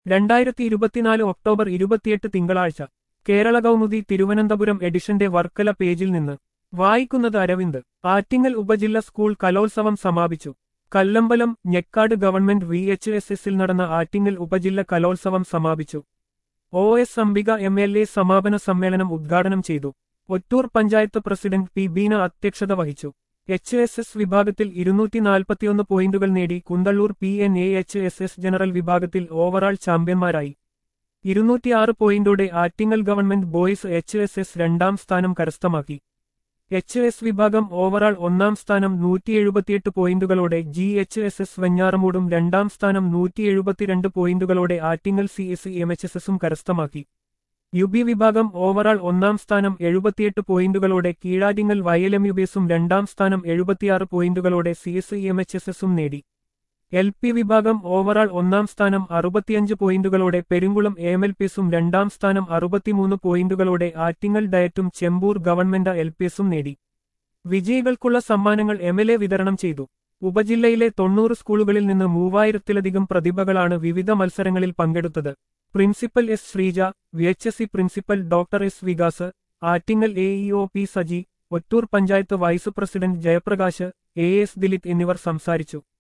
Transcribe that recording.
രണ്ടായിരത്തി ഇരുപത്തിനാല് ഒക്ടോബർ ഇരുപത്തിയെട്ട് തിങ്കളാഴ്ച കേരള കൗമുദി തിരുവനന്തപുരം എഡിഷന്റെ വർക്കല പേജിൽ നിന്ന് വായിക്കുന്നത് അരവിന്ദ് ആറ്റിങ്ങൽ ഉപജില്ല സ്കൂൾ കലോത്സവം സമാപിച്ചു Kallambalam Njekkad government V H S എസിൽ നടന്ന ആറ്റിങ്ങൽ ഉപജില്ല കലോത്സവം സമാപിച്ചു O S Ambika M L A സമാപന സമ്മേളനം ഉദ്ഘാടനം ചെയ്തു ഒറ്റൂർ പഞ്ചായത്ത് പ്രസിഡന്റ് പി ബീന അധ്യക്ഷത വഹിച്ചു എച്ച് എസ് എസ് വിഭാഗത്തിൽ ഇരുന്നൂറ്റി നാൽപ്പത്തിയൊന്ന് പോയിന്റുകൾ നേടി Kunthalloor P N A H S S general വിഭാഗത്തിൽ ഓവറാൾ ചാമ്പ്യന്മാരായി ഇരുന്നൂറ്റിയാറ് പോയിന്റോടെ Attingal government boys H S S രണ്ടാം സ്ഥാനം കരസ്ഥമാക്കി എച്ച് എസ് വിഭാഗം ഓവറാൾ ഒന്നാം സ്ഥാനം നൂറ്റി എഴുപത്തിയെട്ട് പോയിന്റുകളോടെ ജി എച്ച് എസ് എസ് വെഞ്ഞാറമൂടും രണ്ടാം സ്ഥാനം നൂറ്റി എഴുപത്തിരണ്ട് പോയിന്റുകളോടെ Attingal C S M H S എസും കരസ്ഥമാക്കി യു ബി വിഭാഗം ഓവറാൾ ഒന്നാം സ്ഥാനം എഴുപത്തിയെട്ട് പോയിന്റുകളോടെ കീഴാറ്റിങ്ങൽ വയലം യുബേസും രണ്ടാം സ്ഥാനം എഴുപത്തിയാറ് പോയിന്റുകളോടെ C S M H S എസും നേടി എൽ പി വിഭാഗം ഓവറാൾ ഒന്നാം സ്ഥാനം അറുപത്തിയഞ്ച് പോയിന്റുകളോടെ പെരുങ്കുളം എം എൽ പിസും രണ്ടാം സ്ഥാനം അറുപത്തിമൂന്ന് പോയിന്റുകളോടെ ആറ്റിങ്ങൽ ഡയറ്റും ചെമ്പൂർ ഗവൺമെന്റ് എൽ പി എസും നേടി വിജയികൾക്കുള്ള സമ്മാനങ്ങൾ എം എൽ എ വിതരണം ചെയ്തു ഉപജില്ലയിലെ തൊണ്ണൂറ് സ്കൂളുകളിൽ നിന്ന് മൂവായിരത്തിലധികം പ്രതിഭകളാണ് വിവിധ മത്സരങ്ങളിൽ പങ്കെടുത്തത് principal S Sreeja V H S C principal doctor S Vikas Attingal A E O P Saji Ottoor panchayat vice president Jayaprakash A S Dilith എന്നിവർ സംസാരിച്ചു